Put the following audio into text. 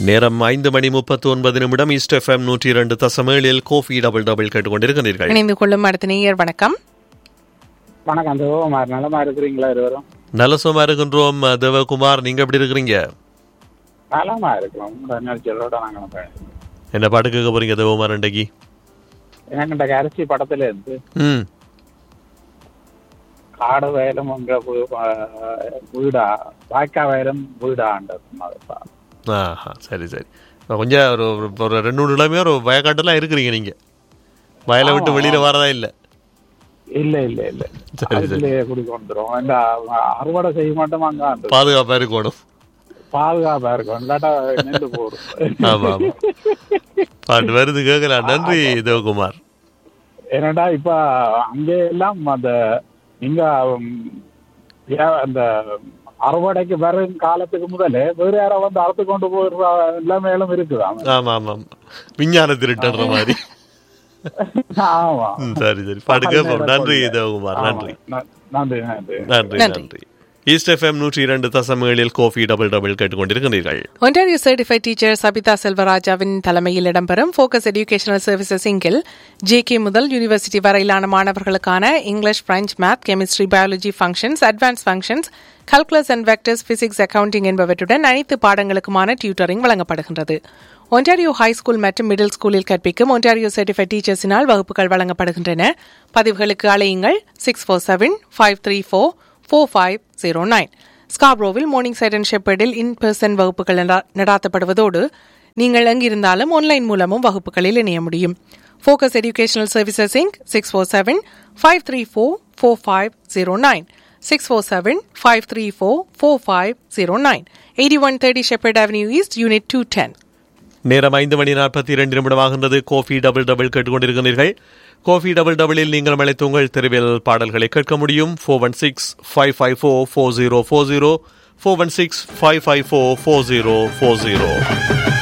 நேரம் ஐந்து மணி முப்பத்தி ஒன்பது நிமிடம் ஈஸ்ட் எஃப்எம் நூற்றி இரண்டு தசமேழில் கோஃபி டபுள் டபுள் கேட்டுக்கொண்டிருக்கிறீர்கள் இணைந்து கொள்ளும் அடுத்த நேயர் வணக்கம் வணக்கம் சிவகுமார் நலமா இருக்கிறீங்களா இருவரும் நலசுமா இருக்கின்றோம் தேவகுமார் நீங்க எப்படி இருக்கிறீங்க நலமா இருக்கிறோம் உங்களோட நிகழ்ச்சிகளோட நாங்கள் பயணிக்கிறோம். என்ன பாட்டு கேட்க போறீங்க தேவகுமார் இன்றைக்கு எனக்கு அரிசி படத்துல இருந்து ம் காடு வயலும் உங்க வீ- ஆஹ் வீடா வாய்க்கா வயலும் வீடான்றது மாதிரிப்பா. ஆஹா சரி சரி இப்ப கொஞ்சம் ஒரு ஒரு- ஒரு ரெண்டு மூணு இடமே ஒரு வயக்காட்டுலாம் இருக்கிறீங்க நீங்க வயலை விட்டு ஆமா, வெளியில வரதா இல்ல இல்ல இல்ல இல்ல சரி, சரி. அதுலயே குடிக்க வந்துடும் இந்த அறுவடை செய்ய மாட்டோம் அங்க அந்த பாதுகாப்பா இருக்கணும் பாதுகாப்பா இருக்கும் இல்லாட்டா நின்று போடும் ஆமா ஆமா பாட்டு வருது கேட்கலாம் நன்றி தேவகுமார் என்னடா இப்ப அங்க எல்லாம் அந்த நீங்க ம், ஏ- அந்த அறுவடைக்கு வரும் காலத்துக்கு முதலே வேற யாரோ வந்து அறுத்து கொண்டு போயிடுற எல்லாமேலும் இருக்குதாம் ஆமா ஆமா ஆமா. விஞ்ஞான திருட்டுன்ற மாதிரி ஆமா ம், சரி சரி பாட்டு கேட்போம் நன்றி தேவகுமார் ஆமா. நன்றி ந- நன்றி நன்றி நன்றி நன்றி. நன்றி ஈஸ்ட் எஃப்எம் நூற்றி இரண்டு தசமேழில் கோஃபி டபுள் டபுள் கேட்டுக்கொண்டிருக்கிறீர்கள் ஒன்டாரியோ சர்டிஃபைட் டீச்சர் சபிதா செல்வராஜாவின் தலைமையில் இடம்பெறும் ஃபோக்கஸ் எஜுகேஷனல் சர்வீசஸ் இங்கில் ஜேகே முதல் யூனிவர்சிட்டி வரையிலான மாணவர்களுக்கான English French math chemistry biology functions advance functions calculus and vectors physics accounting என்பவற்றுடன் அனைத்து பாடங்களுக்குமான டியூட்டரிங் வழங்கப்படுகின்றது ஒன்டாரியோ ஹை ஸ்கூல் மற்றும் மிடில் ஸ்கூலில் கற்பிக்கும் ஒன்டாரியோ சர்டிஃபைட் டீச்சர்ஸினால் வகுப்புகள் வழங்கப்படுகின்றன பதிவுகளுக்கு அழையுங்கள் six four seven five three four four five zero nine ஸ்காப்ரோவில் மார்னிங் சைட் அண்ட் ஷெப்பர்டில் இன் பர்சன் வகுப்புகள் நடா- நடாத்தப்படுவதோடு நீங்கள் எங்கிருந்தாலும் ஆன்லைன் மூலமும் வகுப்புகளில் இணைய முடியும் Focus Educational Services Inc six four seven five three four four five zero nine six four seven five three four four five zero nine eighty one thirty Sheppard Avenue East unit two ten நேரம் ஐந்து மணி நாற்பத்தி இரண்டு நிமிடமாகின்றது coffee double double கேட்டுக்கொண்டிருக்கிறீர்கள் coffee double டபுளில் நீங்கள் அழைத்து உங்கள் தெருவில் பாடல்களை கேட்க முடியும் four one six five five four four zero four zero four one six five five four four zero four zero